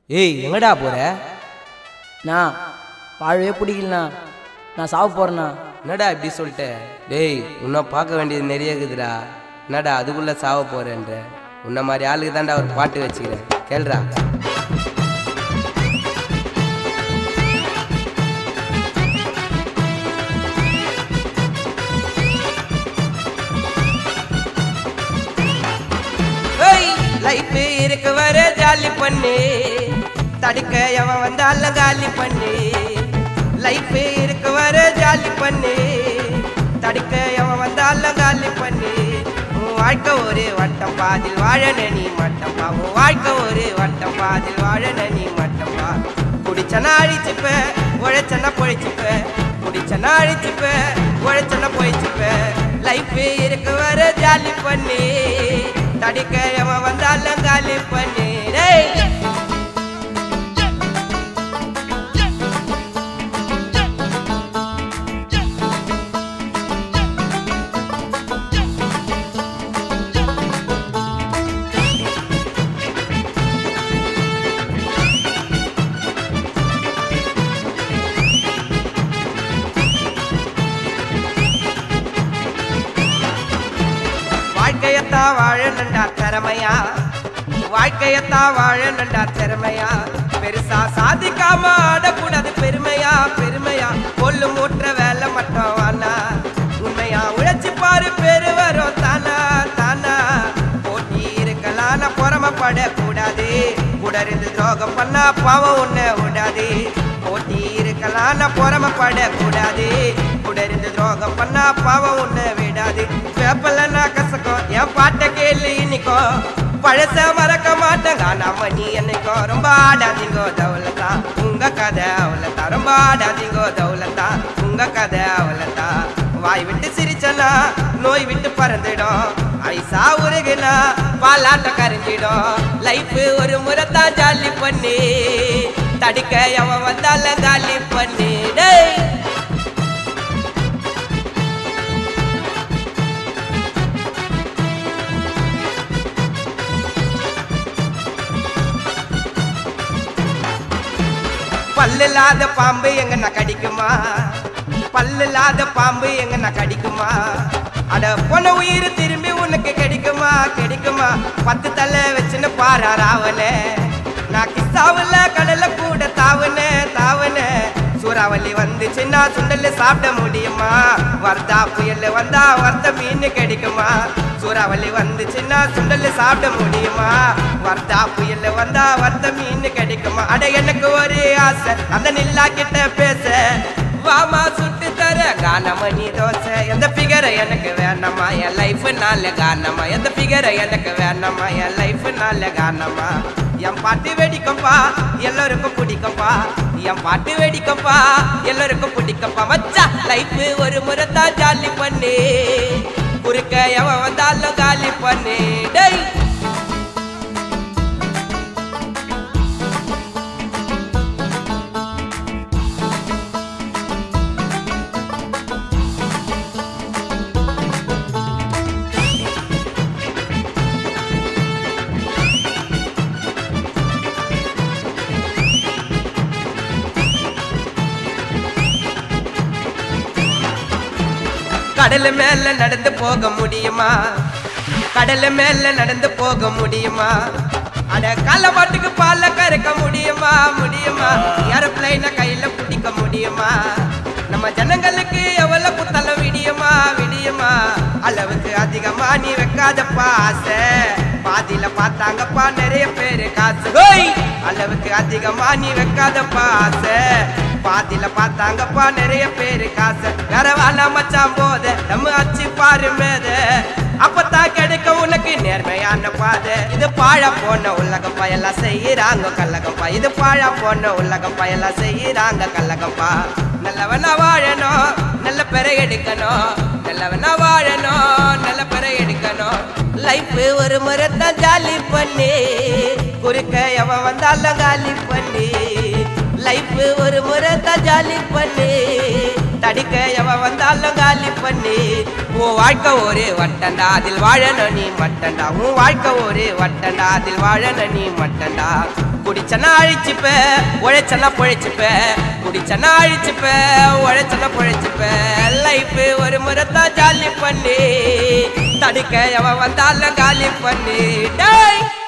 ஏய் எங்கடா போற நான் வாழவே பிடிக்கலண்ணா நான் சாவ போகிறேண்ணா என்னடா இப்படி சொல்லிட்ட டேய் இன்னும் பார்க்க வேண்டியது நிறைய இருக்குதுடா என்னடா அதுக்குள்ள சாவ போறேன்ற உன்ன மாதிரி ஆளுக்கு தான்டா ஒரு பாட்டு வச்சுக்கிறேன் கேள்றா லைஃப் இருக்கு வர ஜாலி பண்ணு தடுக்க எவன் வந்தாலும் காலி பண்ணு லைஃப் இருக்கு வர ஜாலி பண்ணு தடுக்க எவன் வந்தாலும் காலி பண்ணு உன் வாழ்க்கை ஒரு வட்டம் பாதில் வாழன நீ மட்டம்பா உன் வாழ்க்கை ஒரு வட்டம் பாதில் வாழன நீ மட்டம்பா குடிச்சனா அழிச்சுப்ப உழைச்சனா பொழிச்சுப்ப குடிச்சனா அழிச்சுப்ப உழைச்சனா பொழிச்சுப்ப லைஃப் இருக்கு வர ஜாலி பண்ணு தடுக்க எவன் வந்தாலும் காலி பண்ணு டேய் வாழ்க்கையத்தான் வாழணுண்டா திறமையா வாழ்க்கையத்தான் வாழணுண்டா திறமையா பெருசா சாதிக்காம ஆடக்கூடாது பெருமையா பெருமையா கொல்லு மூற்ற வேலை மட்டும் வானா உண்மையா உழைச்சு பாரு பெரு வரும் தானா தானா போட்டி இருக்கலாம் நான் பொறாமப்படக்கூடாது உடறிந்து துரோகம் பண்ணா பாவம் உன்னை விடாது போட்டி இருக்கலாம் நான் பொறாமப்படக்கூடாது உடறிந்து துரோகம் பண்ணா பாவம் உன்னை விடாது வேப்பல நான் கசக்கும் என் பாட்டை கேளு இன்னைக்கும் பழச மறக்க மாட்டேங்க நாம நீ என்னைக்கோ ரொம்ப ஆடாதீங்கோ தவுலத்தா உங்க கதை அவ்வளோத்தா ரொம்ப ஆடாதீங்கோ தவுலத்தா உங்க கதை அவ்வளோத்தா வாய் விட்டு சிரிச்சனா நோய் விட்டு பறந்துடும் ஐசா உருகுனா பாலாட்ட கரைஞ்சிடும் லைஃப் ஒரு முறை தான் ஜாலி பண்ணி தடுக்க எவன் வந்தாலும் காலி பண்ணி டேய் பல்லில்லாத பாம்பு எங்கண்ணா கடிக்குமா பல்லில்லாத பாம்பு எங்கண்ணா கடிக்குமா அட பொண்ண உயிர் திரும்பி உனக்கு கிடைக்குமா கிடைக்குமா பத்து தலை வச்சுன்னு பாரா ராவனே நான் கிஸ்ஸாவுல கடல கூட தாவுனே தாவுனே சூறாவளி வந்துச்சுன்னா சுண்டல் சாப்பிட முடியுமா வர்தா புயல் வந்தா வர்த்த மீன் கிடைக்குமா சூறாவளி வந்துச்சுன்னா சுண்டல் சாப்பிட முடியுமா வர்தா புயல் வந்தா வர்த்த மீன் கிடைக்குமா அட எனக்கு ஒரு ஆசை அந்த நில்லா கிட்ட பேச வாமா சுட்டு தர கானமணி தோசை எந்த பிகரை எனக்கு வேணாமா என் லைஃப் நால கானமா எந்த பிகரை எனக்கு வேணாமா என் லைஃப் நால கானமா என் பாட்டு வெடிக்கும்பா எல்லாருக்கும் பிடிக்கும்பா என் பாட்டு வெடிக்கும்பா எல்லாருக்கும் பிடிக்கும்பா மச்சா லைஃப் ஒரு முறை தான் ஜாலி பண்ணு குறுக்க எவன் வந்தாலும் காலி பண்ணு டேய் கடல் மேல நடந்து போக முடியுமா கடல் மேல நடந்து போக முடியுமா அட காலப்பாட்டுக்கு பால கறக்க முடியுமா முடியுமா ஏரோப்ளைன கையில பிடிக்க முடியுமா நம்ம ஜனங்களுக்கு எவ்வளவு புத்தளம் விடியுமா விடியுமா அளவுக்கு அதிகமா நீ வைக்காதப்பா ஆசை பாதியில பார்த்தாங்கப்பா நிறைய பேரு காசு ஓய்! அளவுக்கு அதிகமா நீ வைக்காதப்பா ஆசை பாதியில பார்த்தாங்கப்பா நிறைய பேரு காசு கரவால மச்சான் போத நம்ம அச்சு பாரு மேத அப்பதான் கிடைக்கும் உனக்கு நேர்மையான பாதை இது பாழ போன உலகம் பயெல்லாம் செய்யறாங்க கல்லகம்பா இது பாழ போன உலகம் பயெல்லாம் செய்யறாங்க கல்லகம்பா நல்லவனா வாழணும் நல்ல பெறை எடுக்கணும் நல்லவனா வாழணும் நல்ல பெறை எடுக்கணும் லைஃப் ஒரு முறை தான் ஜாலி பண்ணி குறுக்க எவன் வந்தாலும் காலி பண்ணி லைஃப் ஒரு முறை தான் ஜாலி பண்ணி தடுக்க எவ வந்தாலும் காலி பண்ணி உன் வாழ்க்கை ஒரு வட்டண்டா அதில் வாழணும் நீ மட்டண்டா உன் வாழ்க்கை ஒரு வட்டண்டா அதில் வாழணும் நீ மட்டண்டா குடிச்சனா அழிச்சுப்ப உழைச்சனா பொழைச்சுப்ப குடிச்சனா அழிச்சுப்ப உழைச்சனா பொழைச்சுப்ப லைஃப் ஒரு முறைத்தான் ஜாலி பண்ணி தடுக்க எவன் வந்தாலும் காலி பண்ணி டேய்